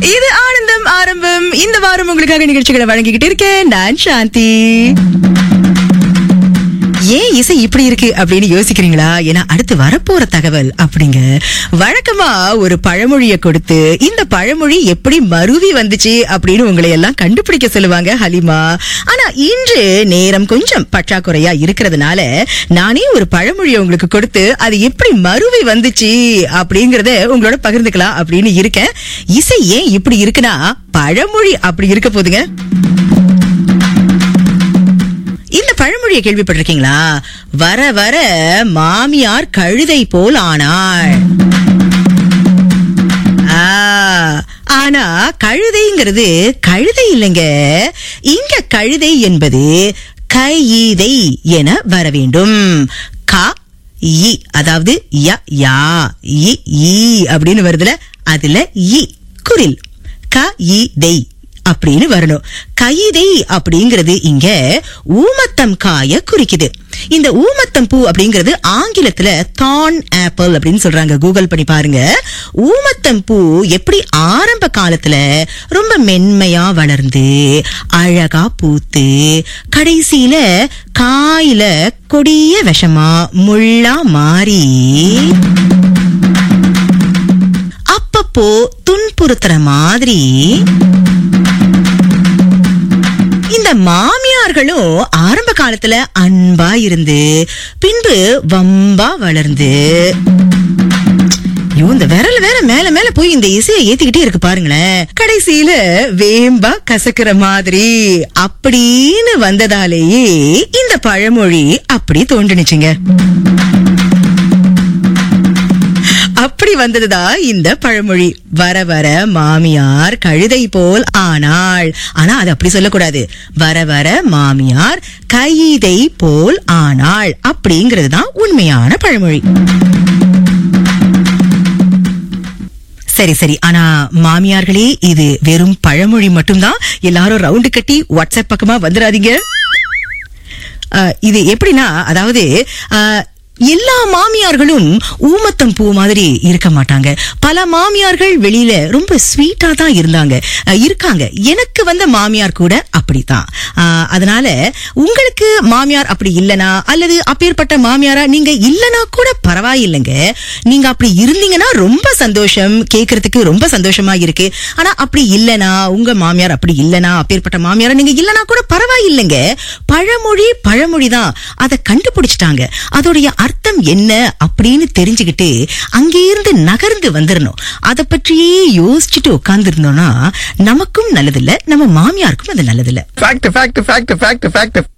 இது ஆனந்தம் ஆரம்பம் இந்த வாரம் உங்களுக்காக நிகழ்ச்சிகளை வழங்கிக்கிட்டு இருக்கேன் நான் சாந்தி ஏன் இசை இப்படி இருக்கு அப்படின்னு யோசிக்கிறீங்களா ஏன்னா அடுத்து வரப்போற தகவல் அப்படிங்க வழக்கமா ஒரு பழமொழியை கொடுத்து இந்த பழமொழி எப்படி மருவி வந்துச்சு அப்படின்னு உங்களை எல்லாம் கண்டுபிடிக்க சொல்லுவாங்க ஹலிமா ஆனா இன்று நேரம் கொஞ்சம் பற்றாக்குறையா இருக்கிறதுனால நானே ஒரு பழமொழியை உங்களுக்கு கொடுத்து அது எப்படி மருவி வந்துச்சு அப்படிங்கறத உங்களோட பகிர்ந்துக்கலாம் அப்படின்னு இருக்கேன் இசை ஏன் இப்படி இருக்குன்னா பழமொழி அப்படி இருக்க போதுங்க இந்த பழமொழியை கேள்விப்பட்டிருக்கீங்களா வர வர மாமியார் கழுதை போல் ஆனாள் ஆ, ஆனா கழுதைங்கிறது கழுதை இல்லைங்க இங்க கழுதை என்பது கையிதை என வர வேண்டும் கா இ அதாவது ய யா இ ஈ அப்படின்னு வருதுல அதுல இ குரில் க இ தெய் அப்படின்னு வரணும் கைதை அப்படிங்கிறது இங்க ஊமத்தம் காய குறிக்குது இந்த ஊமத்தம் பூ அப்படிங்கிறது ஆங்கிலத்துல தான் ஆப்பிள் அப்படின்னு சொல்றாங்க கூகுள் பண்ணி பாருங்க ஊமத்தம் பூ எப்படி ஆரம்ப காலத்துல ரொம்ப மென்மையா வளர்ந்து அழகா பூத்து கடைசியில காயில கொடிய விஷமா முள்ளா மாறி அப்பப்போ துன்புறுத்துற மாதிரி இந்த மாமியார்களும் ஆரம்ப காலத்துல அன்பா இருந்து பின்பு வம்பா வளர்ந்து ஐயோ இந்த விரல் வேற மேல மேல போய் இந்த இசையை ஏத்திக்கிட்டே இருக்கு பாருங்களேன் கடைசியில வேம்பா கசக்குற மாதிரி அப்படின்னு வந்ததாலேயே இந்த பழமொழி அப்படி தோன்றுனுச்சுங்க அப்படி வந்ததுதான் இந்த பழமொழி வர வர மாமியார் கழுதை போல் ஆனாள் ஆனா அது அப்படி சொல்லக்கூடாது வர வர மாமியார் கைதை போல் ஆனாள் அப்படிங்கிறது தான் உண்மையான பழமொழி சரி சரி ஆனா மாமியார்களே இது வெறும் பழமொழி மட்டும்தான் எல்லாரும் ரவுண்டு கட்டி வாட்ஸ்அப் பக்கமா வந்துடாதீங்க அஹ், இது எப்படின்னா அதாவது அஹ், எல்லா மாமியார்களும் ஊமத்தம் பூ மாதிரி இருக்க மாட்டாங்க பல மாமியார்கள் வெளியில ரொம்ப ஸ்வீட்டா தான் இருந்தாங்க அஹ், இருக்காங்க எனக்கு வந்த மாமியார் கூட அப்படித்தான் அஹ், அதனால உங்களுக்கு மாமியார் அப்படி இல்லனா அல்லது அப்பேற்பட்ட மாமியாரா நீங்க இல்லனா கூட பரவாயில்லைங்க நீங்க அப்படி இருந்தீங்கன்னா ரொம்ப சந்தோஷம் கேக்குறதுக்கு ரொம்ப சந்தோஷமா இருக்கு ஆனா அப்படி இல்லனா உங்க மாமியார் அப்படி இல்லனா அப்பேற்பட்ட மாமியாரா நீங்க இல்லனா கூட பரவாயில்லைங்க பழமொழி பழமொழி தான் அதை கண்டுபிடிச்சிட்டாங்க அதோடைய அர்த்தம் என்ன அப்படின்னு தெரிஞ்சுக்கிட்டு அங்கேருந்து நகர்ந்து வந்துடணும் அதை பற்றியே யோசிச்சுட்டு உட்கார்ந்து இருந்தோம்னா நமக்கும் நல்லதில்ல நம்ம மாமியாருக்கும் அது நல்லதில்ல fact fact fact fact fact